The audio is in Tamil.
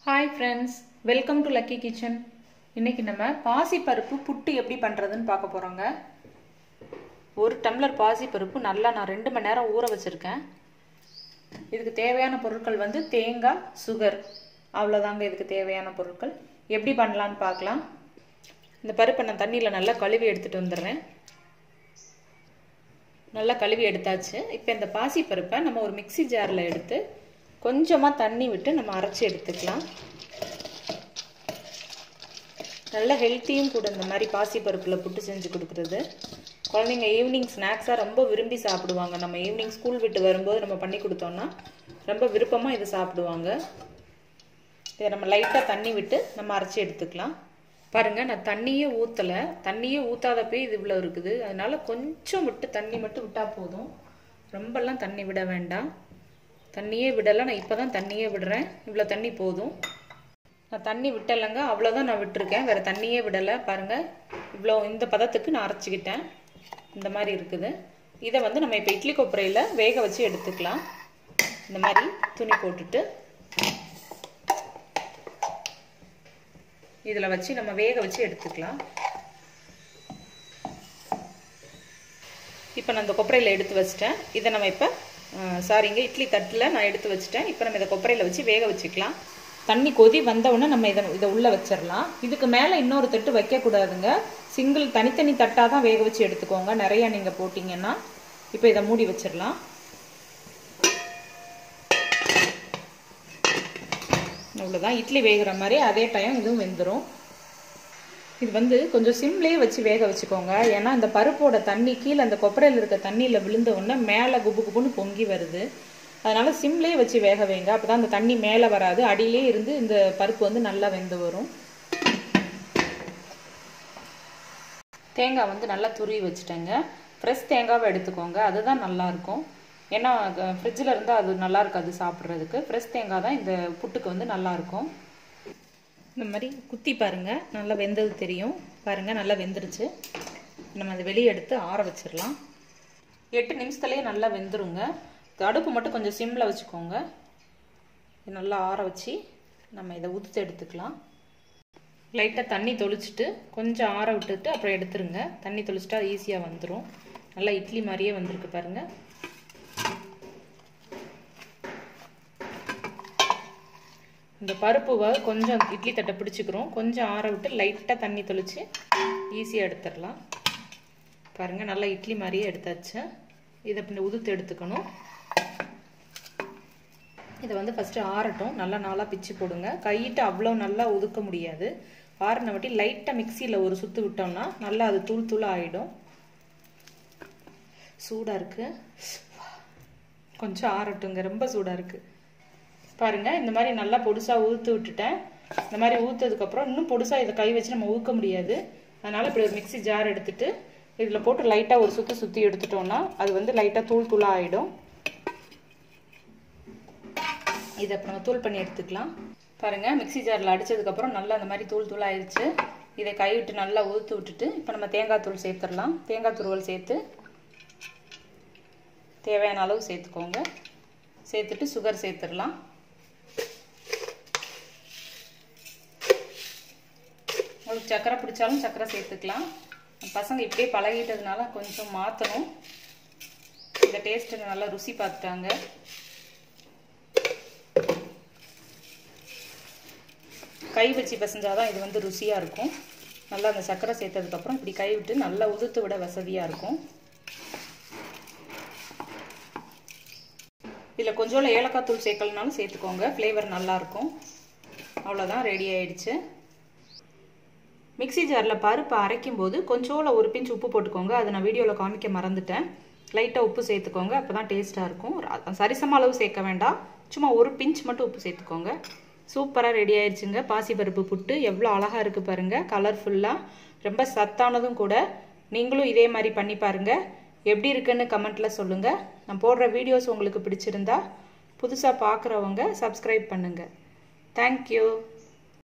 hi friends welcome to Lucky Kitchen இன்னைக்கு நம்ம பாசிப்பருப்பு புட்டு எப்படி பண்ணுறதுன்னு பார்க்க போகிறோங்க ஒரு டம்ளர் பாசிப்பருப்பு நல்லா நான் ரெண்டு மணி நேரம் ஊற வச்சுருக்கேன் இதுக்கு தேவையான பொருட்கள் வந்து தேங்காய் சுகர் அவ்வளோதாங்க இதுக்கு தேவையான பொருட்கள் எப்படி பண்ணலான்னு பார்க்கலாம் இந்த பருப்பை நான் தண்ணியில் நல்லா கழுவி எடுத்துகிட்டு வந்துடுறேன் நல்லா கழுவி எடுத்தாச்சு இப்போ இந்த பாசிப்பருப்பை நம்ம ஒரு மிக்சி ஜாரில் எடுத்து கொஞ்சமாக தண்ணி விட்டு நம்ம அரைச்சி எடுத்துக்கலாம் நல்ல ஹெல்த்தியும் கூட இந்த மாதிரி பாசிப்பருப்பில் புட்டு செஞ்சு கொடுக்குறது குழந்தைங்க ஈவினிங் ஸ்நாக்ஸாக ரொம்ப விரும்பி சாப்பிடுவாங்க நம்ம ஈவினிங் ஸ்கூல் விட்டு வரும்போது நம்ம பண்ணி கொடுத்தோம்னா ரொம்ப விருப்பமாக இதை சாப்பிடுவாங்க இதை நம்ம லைட்டாக தண்ணி விட்டு நம்ம அரைச்சி எடுத்துக்கலாம் பாருங்கள் நான் தண்ணியே ஊற்றலை தண்ணியே ஊற்றாதப்பே இது இவ்வளோ இருக்குது அதனால் கொஞ்சம் விட்டு தண்ணி மட்டும் விட்டால் போதும் ரொம்பலாம் தண்ணி விட வேண்டாம் தண்ணியே விடலை நான் இப்போ தான் தண்ணியே விடுறேன் இவ்வளோ தண்ணி போதும் நான் தண்ணி விட்டலைங்க அவ்வளோதான் நான் விட்டுருக்கேன் வேறு தண்ணியே விடலை பாருங்கள் இவ்வளோ இந்த பதத்துக்கு நான் அரைச்சிக்கிட்டேன் இந்த மாதிரி இருக்குது இதை வந்து நம்ம இப்போ இட்லி கொப்பரையில் வேக வச்சு எடுத்துக்கலாம் இந்த மாதிரி துணி போட்டுட்டு இதில் வச்சு நம்ம வேக வச்சு எடுத்துக்கலாம் இப்போ நான் இந்த கொப்பரையில் எடுத்து வச்சிட்டேன் இதை நம்ம இப்போ சாரிங்க இட்லி தட்டில் நான் எடுத்து வச்சுட்டேன் இப்போ நம்ம இதை கொப்பரையில் வச்சு வேக வச்சுக்கலாம் தண்ணி கொதி வந்தவுடனே நம்ம இதை இதை உள்ளே வச்சிடலாம் இதுக்கு மேலே இன்னொரு தட்டு வைக்கக்கூடாதுங்க சிங்கிள் தனித்தனி தட்டாக தான் வேக வச்சு எடுத்துக்கோங்க நிறையா நீங்கள் போட்டிங்கன்னா இப்போ இதை மூடி வச்சிடலாம் அவ்வளோதான் இட்லி வேகிற மாதிரி அதே டைம் இதுவும் வெந்துடும் இது வந்து கொஞ்சம் சிம்லேயே வச்சு வேக வச்சுக்கோங்க ஏன்னா இந்த பருப்போட தண்ணி கீழே அந்த கொப்பரையில் இருக்க தண்ணியில் விழுந்த உடனே மேலே குப்பு குப்புன்னு பொங்கி வருது அதனால் சிம்லேயே வச்சு வேக வைங்க அப்போ தான் அந்த தண்ணி மேலே வராது அடியிலே இருந்து இந்த பருப்பு வந்து நல்லா வெந்து வரும் தேங்காய் வந்து நல்லா துருவி வச்சுட்டேங்க ஃப்ரெஷ் தேங்காவை எடுத்துக்கோங்க அதுதான் நல்லாயிருக்கும் ஏன்னா ஃப்ரிட்ஜில் இருந்தால் அது நல்லா இருக்காது சாப்பிட்றதுக்கு ஃப்ரெஷ் தேங்காய் தான் இந்த புட்டுக்கு வந்து நல்லாயிருக்கும் இந்த மாதிரி குத்தி பாருங்கள் நல்லா வெந்தது தெரியும் பாருங்கள் நல்லா வெந்துருச்சு நம்ம அதை வெளியே எடுத்து ஆற வச்சிடலாம் எட்டு நிமிஷத்துலேயே நல்லா வெந்துருங்க அடுப்பு மட்டும் கொஞ்சம் சிம்மில் வச்சுக்கோங்க நல்லா ஆற வச்சு நம்ம இதை உதுத்து எடுத்துக்கலாம் லைட்டாக தண்ணி தொளிச்சிட்டு கொஞ்சம் ஆற விட்டுட்டு அப்புறம் எடுத்துருங்க தண்ணி தொளிச்சிட்டா ஈஸியாக வந்துடும் நல்லா இட்லி மாதிரியே வந்திருக்கு பாருங்கள் இந்த பருப்புவை கொஞ்சம் இட்லி தட்டை பிடிச்சிக்கிறோம் கொஞ்சம் ஆற விட்டு லைட்டாக தண்ணி தொளிச்சு ஈஸியாக எடுத்துடலாம் பாருங்கள் நல்லா இட்லி மாதிரியே எடுத்தாச்சு இதை பின்ன உதுத்து எடுத்துக்கணும் இதை வந்து ஃபஸ்ட்டு ஆறட்டும் நல்லா நாளாக பிச்சு போடுங்க கையிட்டு அவ்வளோ நல்லா ஒதுக்க முடியாது ஆறின வட்டி லைட்டாக மிக்சியில் ஒரு சுற்று விட்டோம்னா நல்லா அது தூள் தூள் ஆகிடும் சூடாக இருக்குது கொஞ்சம் ஆறட்டுங்க ரொம்ப சூடாக இருக்குது பாருங்கள் இந்த மாதிரி நல்லா பொடுசாக ஊற்று விட்டுட்டேன் இந்த மாதிரி ஊற்றதுக்கப்புறம் இன்னும் பொடுசாக இதை கை வச்சு நம்ம ஊற்க முடியாது அதனால் இப்படி ஒரு மிக்சி ஜார் எடுத்துட்டு இதில் போட்டு லைட்டாக ஒரு சுற்றி சுற்றி எடுத்துட்டோம்னா அது வந்து லைட்டாக தூள் தூளாக ஆகிடும் இதை அப்புறம் நம்ம தூள் பண்ணி எடுத்துக்கலாம் பாருங்கள் மிக்சி ஜாரில் அடித்ததுக்கப்புறம் நல்லா அந்த மாதிரி தூள் தூள் ஆயிடுச்சு இதை கை விட்டு நல்லா ஊற்று விட்டுட்டு இப்போ நம்ம தேங்காய் தூள் சேர்த்துடலாம் தேங்காய் துருவல் சேர்த்து தேவையான அளவு சேர்த்துக்கோங்க சேர்த்துட்டு சுகர் சேர்த்துடலாம் உங்களுக்கு சக்கரை பிடிச்சாலும் சக்கரை சேர்த்துக்கலாம் பசங்க இப்படியே பழகிட்டதுனால கொஞ்சம் மாற்றணும் இந்த டேஸ்ட்டு நல்லா ருசி பார்த்துட்டாங்க கை வச்சு பிசைஞ்சாதான் இது வந்து ருசியாக இருக்கும் நல்லா அந்த சக்கரை சேர்த்ததுக்கப்புறம் இப்படி கை விட்டு நல்லா உதுத்து விட வசதியாக இருக்கும் இதில் கொஞ்சோல ஏலக்காய் தூள் சேர்க்கலனாலும் சேர்த்துக்கோங்க ஃப்ளேவர் நல்லாயிருக்கும் அவ்வளோதான் ரெடி ஆயிடுச்சு மிக்சி ஜாரில் பருப்பு அரைக்கும் போது கொஞ்சோல ஒரு பிஞ்ச் உப்பு போட்டுக்கோங்க அதை நான் வீடியோவில் காமிக்க மறந்துட்டேன் லைட்டாக உப்பு சேர்த்துக்கோங்க அப்போ தான் டேஸ்ட்டாக இருக்கும் சரிசம அளவு சேர்க்க வேண்டாம் சும்மா ஒரு பிஞ்ச் மட்டும் உப்பு சேர்த்துக்கோங்க சூப்பராக ரெடி ஆயிடுச்சுங்க பாசிப்பருப்பு புட்டு எவ்வளோ அழகாக இருக்குது பாருங்கள் கலர்ஃபுல்லாக ரொம்ப சத்தானதும் கூட நீங்களும் இதே மாதிரி பண்ணி பாருங்கள் எப்படி இருக்குன்னு கமெண்ட்டில் சொல்லுங்கள் நான் போடுற வீடியோஸ் உங்களுக்கு பிடிச்சிருந்தா புதுசாக பார்க்குறவங்க சப்ஸ்கிரைப் பண்ணுங்கள் தேங்க்யூ